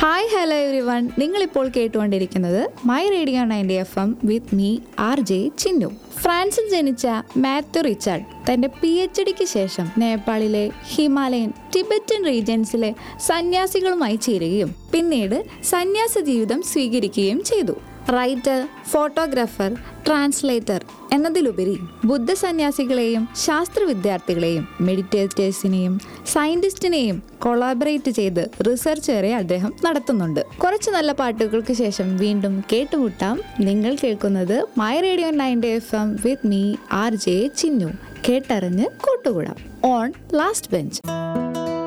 hi hello every everyone നിങ്ങളിപ്പോൾ കേട്ടുകൊണ്ടിരിക്കുന്നത് my radio ninety F M with me R J Chinnu ഫ്രാൻസിൽ ജനിച്ച Matthew Richard തന്റെ പി എച്ച് ഡിക്ക് ശേഷം നേപ്പാളിലെ ഹിമാലയൻ ടിബറ്റൻ റീജൻസിലെ സന്യാസികളുമായി ചേരുകയും പിന്നീട് സന്യാസ ജീവിതം സ്വീകരിക്കുകയും ചെയ്തു റൈറ്റർ ഫോട്ടോഗ്രാഫർ ട്രാൻസ്ലേറ്റർ എന്നതിലുപരി ബുദ്ധ സന്യാസികളെയും ശാസ്ത്ര വിദ്യാർത്ഥികളെയും മെഡിറ്റേറ്റേഴ്സിനെയും സയന്റിസ്റ്റിനെയും കൊളാബറേറ്റ് ചെയ്ത് റിസർച്ച് വരെ അദ്ദേഹം നടത്തുന്നുണ്ട് കുറച്ച് നല്ല പാട്ടുകൾക്ക് ശേഷം വീണ്ടും കേട്ടുമുട്ടാം നിങ്ങൾ കേൾക്കുന്നത് my radio ninety F M with me R J Chinnu കേട്ടറിഞ്ഞ് കൂട്ടുകൂടാം ഓൺ ലാസ്റ്റ് ബെഞ്ച്